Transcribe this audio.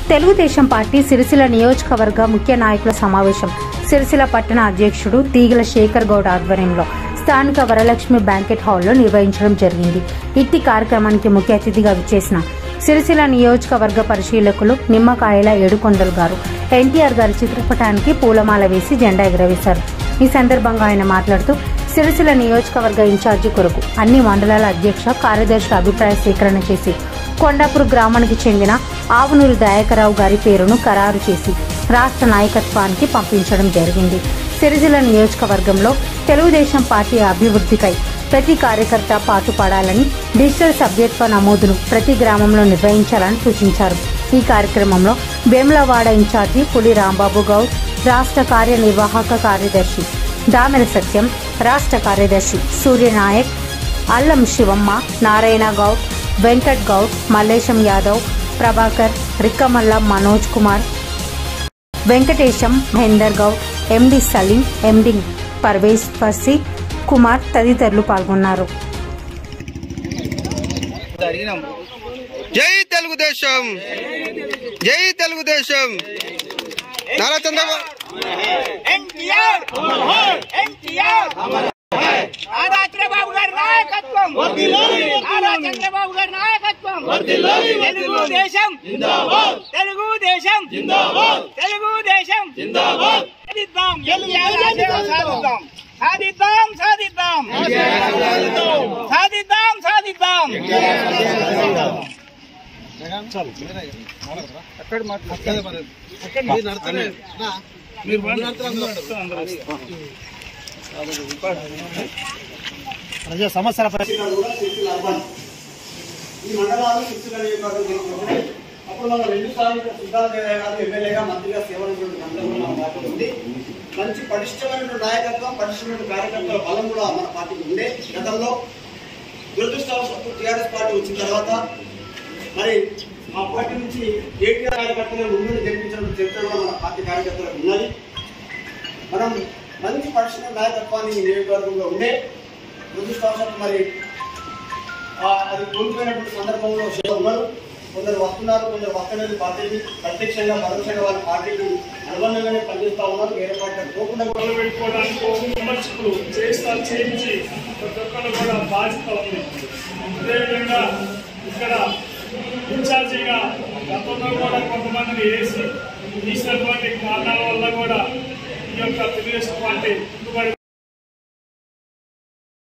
Telugu Desam party Sircilla నియోజకవర్గ ముఖ్య నాయకుల సమావేశం సిరిసిల్ల పట్టణ అధ్యక్షుడు తీగల శేఖర్ గౌడ్ ఆధ్వర్యంలో స్థానిక వరలక్ష్మి బ్యాంకెట్ హాల్లో నిర్వహించడం జరిగింది ఇట్టి కార్యక్రమానికి ముఖ్య అతిథిగా విచ్చేసిన సిరిసిల్ల నియోజకవర్గ పరిశీలకులు నిమ్మకాయల ఏడుకొండలు గారు ఎన్టీఆర్ గారి చిత్రపటానికి పూలమాల వేసి జెండా ఎగురవేశారు ఈ సందర్భంగా ఆయన మాట్లాడుతూ సిరిసిల్ల నియోజకవర్గ ఇన్ఛార్జి కొరకు అన్ని మండలాల అధ్యక్ష కార్యదర్శి అభిప్రాయ సేకరణ చేసి కొండాపూర్ గ్రామానికి చెందిన ఆవునూరు దయాకరావు గారి పేరును ఖరారు చేసి రాష్ట్ర నాయకత్వానికి పంపించడం జరిగింది సిరిసిల్ల నియోజకవర్గంలో తెలుగుదేశం పార్టీ అభివృద్ధికై ప్రతి కార్యకర్త పాటుపడాలని డిజిటల్ సభ్యత్వ నమోదును ప్రతి గ్రామంలో నిర్వహించాలని సూచించారు ఈ కార్యక్రమంలో వేములవాడ ఇన్ఛార్జి పులి రాంబాబు గౌడ్ రాష్ట్ర కార్యనిర్వాహక కార్యదర్శి దామెల సత్యం రాష్ట్ర కార్యదర్శి సూర్యనాయక్ అల్లం శివమ్మ నారాయణ గౌడ్ వెంకట్ గౌడ్ మల్లేశం యాదవ్ ప్రభాకర్ రిక్కమల్ల మనోజ్ కుమార్ వెంకటేశం మహేందర్ గౌడ్ ఎండి సలీం ఎండి పర్వేజ్ పర్సి కుమార్ తదితరులు పాల్గొన్నారు జై తెలుగుదేశం జై తెలుగుదేశం నారా చంద్రబాబు ఎన్టీఆర్ ఎన్టీఆర్ నారా చంద్రబాబు గారి నాయకత్వం నారా చంద్రబాబు గారి నాయకత్వం తెలుగుదేశం తెలుగుదేశం తెలుగుదేశం సాధిద్దాం ఎన్టీఆర్ ఆశయం సాధిద్దాం సాధిద్దాం సాధిద్దాం సాధిద్దాం సాధిద్దాం ప్రజా సమస్యల కూడా సిరిసిల్ల అర్బన్ ఈ మండలాలు సిరిసిల్ల నియోజకవర్గం తీసుకుంటే అప్పుడు మనం రెండు సార్లు ఇక్కడ సిద్ధార్థ గారు ఎమ్మెల్యేగా మంత్రిగా సేవలు పార్టీ ఉంది మంచి పటిష్టమైన నాయకత్వం పటిష్టమైన కార్యకర్తల బలం కూడా మన పార్టీకి ఉండే గతంలో దురదృష్టవశాత్తు టీఆర్ఎస్ పార్టీ వచ్చిన తర్వాత మరి మా పార్టీ నుంచి ఏటీఆర్ కార్యకర్తలను ముందు గెలిపించడం చరిత్ర కూడా మన పార్టీ కార్యకర్తలకు ఉన్నది మనం మంచి పటిష్టమైన నాయకత్వాన్ని ఈ నియోజకవర్గంలో ఉండే దురదృష్టవశాత్తు మరి ఆ, అది కోల్పోయినటువంటి సందర్భంలో సేవ ఉన్నారు కొందరు వస్తున్నారు కొందరు వస్తలేదు పార్టీకి ప్రత్యక్షంగా పరోక్షంగా వాళ్ళ పార్టీకి అనుబంధంగానే పనిచేస్తా ఉన్నారు వేరే పార్టీ పోకుండా కూడా మొదలు పెట్టుకోవడానికి విమర్శకులు చేస్తారు చేయించి ప్రతి ఒక్కరు కూడా బాధ్యత ఉంది అదేవిధంగా ఇక్కడ ఇన్ఛార్జిగా గతంలో కూడా కొంతమందిని వేసి తీసినటువంటి కారణాల వల్ల కూడా ఈ యొక్క తెలుగుదేశం పార్టీ